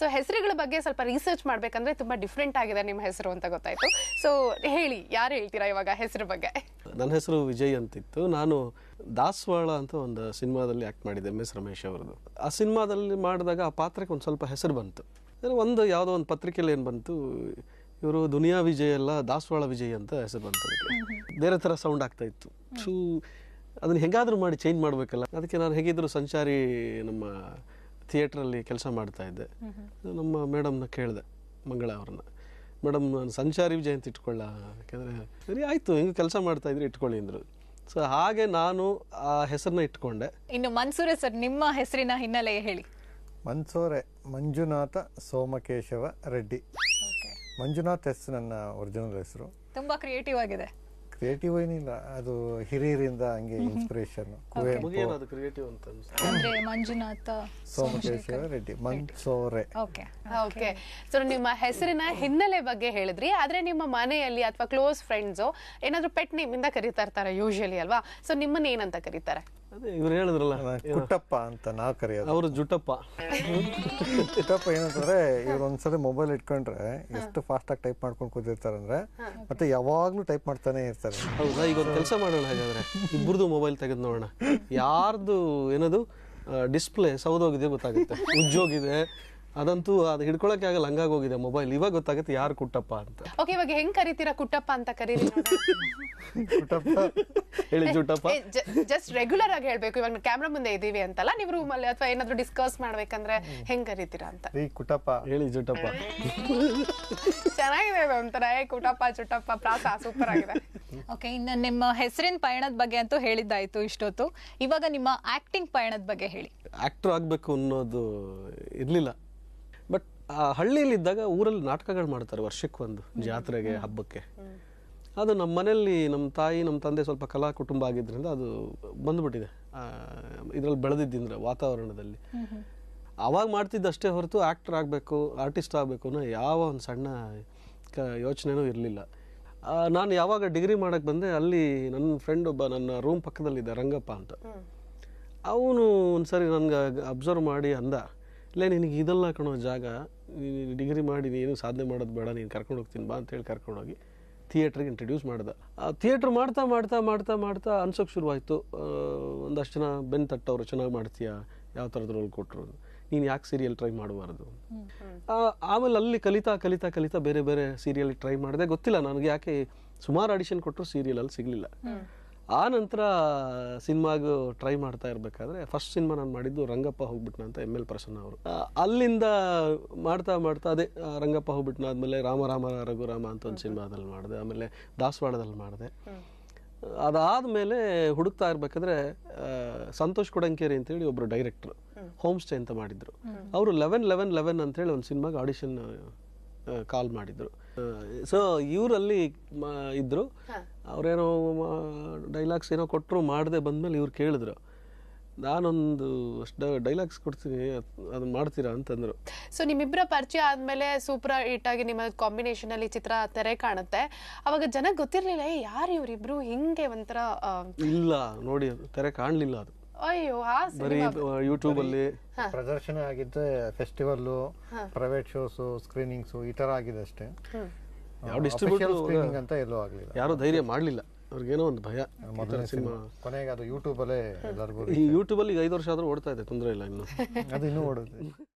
ಹೆಸರುಗಳ ಬಗ್ಗೆ ಸ್ವಲ್ಪ ರಿಸರ್ಚ್ ಮಾಡ್ಬೇಕಂದ್ರೆ ತುಂಬಾ ಡಿಫ್ರೆಂಟ್ ಆಗಿದೆ ನಿಮ್ಮ ಹೆಸರು ಅಂತ ಗೊತ್ತಾಯ್ತು ಸೊ ಹೇಳಿ ಯಾರು ಹೇಳ್ತೀರಾ ಇವಾಗ ಹೆಸರು ಬಗ್ಗೆ ನನ್ನ ಹೆಸರು ವಿಜಯ್ ಅಂತಿತ್ತು ನಾನು ದಾಸವಾಳ ಅಂತ ಒಂದು ಸಿನಿಮಾದಲ್ಲಿ ಆ್ಯಕ್ಟ್ ಮಾಡಿದ್ದೆ ಎಮ್ ಎಸ್ ರಮೇಶ್ ಅವರದು ಆ ಸಿನಿಮಾದಲ್ಲಿ ಮಾಡಿದಾಗ ಆ ಪಾತ್ರಕ್ಕೆ ಒಂದು ಸ್ವಲ್ಪ ಹೆಸರು ಬಂತು ಅಂದ್ರೆ ಒಂದು ಯಾವುದೋ ಒಂದು ಪತ್ರಿಕೆಯಲ್ಲಿ ಏನು ಬಂತು ಇವರು ದುನಿಯಾ ವಿಜಯ್ ಅಲ್ಲ ದಾಸವಾಳ ವಿಜಯ್ ಅಂತ ಹೆಸರು ಬಂತು ಅದಕ್ಕೆ ಬೇರೆ ಥರ ಸೌಂಡ್ ಆಗ್ತಾ ಇತ್ತು ಸೊ ಅದನ್ನ ಹೆಂಗಾದ್ರೂ ಮಾಡಿ ಚೇಂಜ್ ಮಾಡಬೇಕಲ್ಲ ಅದಕ್ಕೆ ನಾನು ಹೇಗಿದ್ರು ಸಂಚಾರಿ ನಮ್ಮ ಥಿಯೇಟ್ರಲ್ಲಿ ಕೆಲಸ ಮಾಡ್ತಾ ಇದ್ದೆ ನಮ್ಮ ಮೇಡಮ್ನ ಕೇಳಿದೆ ಮಂಗಳ ಅವ್ರನ್ನ ಮೇಡಮ್ ನಾನು ಸಂಚಾರಿ ವಿಜಯ್ ಅಂತ ಇಟ್ಕೊಳ್ಳ ಯಾಕಂದರೆ ಸರಿ ಆಯಿತು ಹೆಂಗೆ ಕೆಲಸ ಮಾಡ್ತಾ ಇದ್ರಿ ಇಟ್ಕೊಳ್ಳಿ ಅಂದರು ಸೊ ಹಾಗೆ ನಾನು ಆ ಹೆಸರನ್ನ ಇಟ್ಕೊಂಡೆ ಇನ್ನು ಮನ್ಸೂರೆ ಸರ್ ನಿಮ್ಮ ಹೆಸರಿನ ಹಿನ್ನೆಲೆ ಹೇಳಿ ಮನ್ಸೂರೆ ಮಂಜುನಾಥ ಸೋಮಕೇಶವ ರೆಡ್ಡಿ ಓಕೆ ಮಂಜುನಾಥ್ ಹೆಸರು ನನ್ನ ಒರಿಜಿನಲ್ ಹೆಸರು ತುಂಬಾ ಕ್ರಿಯೇಟಿವ್ ಆಗಿದೆ ಕ್ರಿಯೇಟಿವ್ ಏನಿಲ್ಲ ಅದು ಹಿರಿಯರಿಂದ ಹಂಗೆ ಇನ್ಸ್ಪಿರೇಷನ್ ಕುವೆಂಪು ಮುಗಿಯೇನು ಅದು ಕ್ರಿಯೇಟಿವ್ ಅಂತ ಅನ್ಸುತ್ತೆ ಅಂದ್ರೆ Manjunatha Somakeshava Reddy Mansore okay okay so ನಿಮ್ಮ ಹೆಸರಿನ ಹಿನ್ನೆಲೆ ಬಗ್ಗೆ ಹೇಳಿದ್ರಿ ಆದ್ರೆ ನಿಮ್ಮ ಮನೆಯಲ್ಲಿ ಅಥವಾ ಕ್ಲೋಸ್ ಫ್ರೆಂಡ್ಸು ಏನಾದ್ರು ಪೆಟ್ ನೇಮ್ ಇಂದ ಕರೀತಾ ಇರ್ತಾರೆ ಯೂಶಲಿ ಅಲ್ವಾ ಸೊ ನಿಮ್ಮನ್ನ ಏನಂತ ಕರೀತಾರೆ ಅದೇ ಇವ್ರು ಹೇಳಿದ್ರಲ್ಲ ಕುಟ್ಟಪ್ಪ ಅಂತ ನಾವು ಕರೆಯೋದು ಅವರು ಜುಟ್ಟಪ್ಪ ಕುಟ್ಟಪ್ಪ ಏನಂತಂದ್ರೆ ಇವ್ರು ಒಂದ್ಸಲ ಮೊಬೈಲ್ ಇಟ್ಕೊಂಡ್ರೆ ಎಷ್ಟು ಫಾಸ್ಟ್ ಆಗಿ ಟೈಪ್ ಮಾಡ್ಕೊಂಡು ಕೂತಿರ್ತಾರೆ ಅಂದ್ರೆ ಮತ್ತೆ ಯಾವಾಗ್ಲೂ ಟೈಪ್ ಮಾಡ್ತಾನೆ ಇರ್ತಾರೆ ಹೌದಾ ಈಗ ಒಂದು ಕೆಲಸ ಮಾಡೋಣ ಹಾಗಾದ್ರೆ ಇಬ್ಬರದು ಮೊಬೈಲ್ ತೆಗೆದು ನೋಡೋಣ ಯಾರ್ದು ಏನದು ಡಿಸ್ಪ್ಲೇ ಸೌದೋಗಿದೆ ಗೊತ್ತಾಗುತ್ತೆ ಉಜ್ಜೋಗಿದೆ ಅದಂತೂ ಅದು ಹಿಡ್ಕೊಳಕ್ಕೆ ಆಗಲ್ಲ ಹಂಗಾಗೋಗಿದೆ ಮೊಬೈಲ್ ಇವಾಗ ಗೊತ್ತಾಗುತ್ತೆ ಯಾರು ಕುಟ್ಟಪ್ಪ ಅಂತ ಓಕೆ ಇವಾಗ ಹೆಂಗ್ ಕರಿತೀರಾ ಕುಟ್ಟಪ್ಪ ಅಂತ ಕರೀರಿ ಕುಟ್ಟಪ್ಪ ಹೇಳಿ ಜುಟ್ಟಪ್ಪ ಜಸ್ಟ್ ರೆಗ್ಯುಲರ್ ಆಗಿ ಹೇಳ್ಬೇಕು ಇವಾಗ ಕ್ಯಾಮ್ರಾ ಮುಂದೆ ಇದೀವಿ ಅಂತಲ್ಲ ನೀವು ರೂಮ್ ಅಲ್ಲಿ ಅಥವಾ ಏನಾದ್ರು ಡಿಸ್ಕಸ್ ಮಾಡ್ಬೇಕಂದ್ರೆ ಹೆಂಗ್ ಕರಿತೀರಾ ಅಂತ ರೀ ಕುಟ್ಟಪ್ಪ ಹೇಳಿ ಜುಟ್ಟಪ್ಪ ಚೆನ್ನಾಗಿದೆ ಇದು ಒಂಥರ ಏ ಕುಟಪ್ಪ ಚುಟ್ಟಪ್ಪ ಪ್ರಾಸ ಸೂಪರ್ ಆಗಿದೆ ಓಕೆ ಇನ್ನು ನಿಮ್ಮ ಹೆಸರಿನ ಪಯಣದ ಬಗ್ಗೆ ಅಂತೂ ಹೇಳಿದ್ದಾಯ್ತು ಇಷ್ಟೊತ್ತು ಇವಾಗ ನಿಮ್ಮ ಆಕ್ಟಿಂಗ್ ಪಯಣದ ಬಗ್ಗೆ ಹೇಳಿ ಆಕ್ಟರ್ ಆಗಬೇಕು ಅನ್ನೋದು ಇರಲಿಲ್ಲ ಬಟ್ ಆ ಹಳ್ಳಿಯಲ್ಲಿದ್ದಾಗ ಊರಲ್ಲಿ ನಾಟಕಗಳು ಮಾಡ್ತಾರೆ ವರ್ಷಕ್ಕೊಂದು ಜಾತ್ರೆಗೆ ಹಬ್ಬಕ್ಕೆ ಅದು ನಮ್ಮ ಮನೆಯಲ್ಲಿ ನಮ್ಮ ತಾಯಿ ನಮ್ಮ ತಂದೆ ಸ್ವಲ್ಪ ಕಲಾ ಕುಟುಂಬ ಆಗಿದ್ದರಿಂದ ಅದು ಬಂದ್ಬಿಟ್ಟಿದೆ ಇದರಲ್ಲಿ ಬೆಳೆದಿದ್ದಿಂದ ವಾತಾವರಣದಲ್ಲಿ ಅವಾಗ ಮಾಡ್ತಿದ್ದಷ್ಟೇ ಹೊರತು ಆ್ಯಕ್ಟರ್ ಆಗಬೇಕು ಆರ್ಟಿಸ್ಟ್ ಆಗಬೇಕು ಅನ್ನೋ ಯಾವ ಒಂದು ಸಣ್ಣ ಕ ಯೋಚನೆನೂ ಇರಲಿಲ್ಲ ನಾನು ಯಾವಾಗ ಡಿಗ್ರಿ ಮಾಡಕ್ಕೆ ಬಂದೆ ಅಲ್ಲಿ ನನ್ನ ಫ್ರೆಂಡ್ ಒಬ್ಬ ನನ್ನ ರೂಮ್ ಪಕ್ಕದಲ್ಲಿದ್ದ ರಂಗಪ್ಪ ಅಂತ ಅವನು ಒಂದ್ಸರಿ ನನ್ಗೆ ಅಬ್ಸರ್ವ್ ಮಾಡಿ ಅಂದ ಇಲ್ಲೇ ನಿನಗೆ ಇದೆಲ್ಲ ಕಣೋ ಜಾಗ ನೀನು ಡಿಗ್ರಿ ಮಾಡಿ ನೀನು ಸಾಧನೆ ಮಾಡೋದು ಬೇಡ ನೀನು ಕರ್ಕೊಂಡು ಹೋಗ್ತೀನಿ ಬಾ ಅಂತೇಳಿ ಕರ್ಕೊಂಡೋಗಿ ಥಿಯೇಟ್ರಿಗೆ ಇಂಟ್ರಡ್ಯೂಸ್ ಮಾಡ್ದೆ ಆ ಥಿಯೇಟ್ರ್ ಮಾಡ್ತಾ ಮಾಡ್ತಾ ಮಾಡ್ತಾ ಮಾಡ್ತಾ ಅನ್ಸೋಕೆ ಶುರುವಾಯಿತು ಒಂದಷ್ಟು ಜನ ಬೆನ್ ತಟ್ಟವ್ರು ಚೆನ್ನಾಗಿ ಮಾಡ್ತೀಯಾ ಯಾವ ಥರದ ರೋಲ್ ಕೊಟ್ಟರು ನೀನು ಯಾಕೆ ಸೀರಿಯಲ್ ಟ್ರೈ ಮಾಡಬಾರ್ದು ಆಮೇಲೆ ಅಲ್ಲಿ ಕಲಿತಾ ಕಲಿತಾ ಕಲಿತಾ ಬೇರೆ ಬೇರೆ ಸೀರಿಯಲ್ ಟ್ರೈ ಮಾಡಿದೆ ಗೊತ್ತಿಲ್ಲ ನನಗೆ ಯಾಕೆ ಸುಮಾರು ಆಡಿಷನ್ ಕೊಟ್ಟರು ಸೀರಿಯಲಲ್ಲಿ ಸಿಗಲಿಲ್ಲ ಆ ನಂತರ ಸಿನಿಮಾಗೂ ಟ್ರೈ ಮಾಡ್ತಾ ಇರಬೇಕಾದ್ರೆ ಫಸ್ಟ್ ಸಿನಿಮಾ ನಾನು ಮಾಡಿದ್ದು ರಂಗಪ್ಪ ಹೋಗ್ಬಿಟ್ನ ಅಂತ ಎಮ್ ಎಲ್ ಪ್ರಸನ್ನ ಅವರು ಆ, ಅಲ್ಲಿಂದ ಮಾಡ್ತಾ ಮಾಡ್ತಾ ಅದೇ ಆ, ರಂಗಪ್ಪ ಹೋಗ್ಬಿಟ್ನ ಆದಮೇಲೆ ರಾಮ ರಾಮ ರಘುರಾಮ ಅಂತ ಒಂದು ಸಿನಿಮಾದಲ್ಲಿ ಮಾಡಿದೆ ಆಮೇಲೆ ದಾಸವಾಡದಲ್ಲಿ ಮಾಡಿದೆ ಅದಾದಮೇಲೆ ಹುಡುಕ್ತಾ ಇರ್ಬೇಕಾದ್ರೆ ಆ, ಸಂತೋಷ್ ಕೊಡಂಕೇರಿ ಅಂತೇಳಿ ಒಬ್ಬರು ಡೈರೆಕ್ಟ್ರು ಹೋಮ್ ಸ್ಟೇ ಅಂತ ಮಾಡಿದ್ರು ಅವರು ಲೆವೆನ್ ಲೆವೆನ್ ಲೆವೆನ್ ಅಂತೇಳಿ ಒಂದು ಸಿನಿಮಾಗೆ ಆಡಿಷನ್ ಕಾಲ್ ಮಾಡಿದ್ರು ಸೊ ಇವರಲ್ಲಿ ಇದ್ರು ಅವ್ರೇನೋ ಡೈಲಾಗ್ಸ್ ಏನೋ ಕೊಟ್ಟರು ಮಾಡದೆ ಬಂದ್ಮೇಲೆ ಇವ್ರು ಕೇಳಿದ್ರು ನಾನೊಂದು ಅಷ್ಟು ಡೈಲಾಗ್ಸ್ ಕೊಡ್ತೀನಿ ಅದನ್ನ ಮಾಡ್ತೀರಾ ಅಂತಂದ್ರು ಸೊ ನಿಮ್ಮಿಬ್ಬರ ಪರಿಚಯ ಆದ್ಮೇಲೆ ಸೂಪರ್ ಹಿಟ್ ಆಗಿ ನಿಮ್ಮ ಕಾಂಬಿನೇಷನ್ ಅಲ್ಲಿ ಚಿತ್ರ ತೆರೆ ಕಾಣುತ್ತೆ ಅವಾಗ ಜನಕ್ಕೆ ಗೊತ್ತಿರ್ಲಿಲ್ಲ ಏ ಯಾರು ಇವ್ರಿಬ್ರು ಹಿಂಗೆ ಒಂಥರ ಆ, ಇಲ್ಲ ನೋಡಿ ಅದು ತೆರೆ ಕಾಣಲಿಲ್ಲ ಅದು ಅಯ್ಯೋ ಆ ಬರೀ ಯೂಟ್ಯೂಬಲ್ಲಿ ಪ್ರದರ್ಶನ ಆಗಿದ್ದೆ ಫೆಸ್ಟಿವಲ್ ಪ್ರೈವೇಟ್ ಶೋಸ್ ಸ್ಕ್ರೀನಿಂಗ್ಸ್ ಈ ತರ ಆಗಿದೆ ಅಷ್ಟೇ ಯಾವ distributor ಸ್ಕ್ರೀನಿಂಗ್ ಅಂತ ಎಲ್ಲೂ ಆಗ್ಲಿಲ್ಲ ಯಾರೂ ಧೈರ್ಯ ಮಾಡಲಿಲ್ಲ ಅವ್ರಿಗೇನೋ ಒಂದು ಭಯ ಮೊದಲ ಸಿನಿಮಾ ಕೊನೆಗೆ ಅದು ಯೂಟ್ಯೂಬ್ ಅಲ್ಲೇ ಎಲ್ಲರಿಗೂ ಈ ಯೂಟ್ಯೂಬಲ್ಲಿ ಈಗ ಐದು ವರ್ಷ ಆದ್ರೂ ಓಡ್ತಾ ಇದೆ ತೊಂದರೆ ಇಲ್ಲ ಇನ್ನು ಅದು ಇನ್ನೂ ಓಡುತ್ತೆ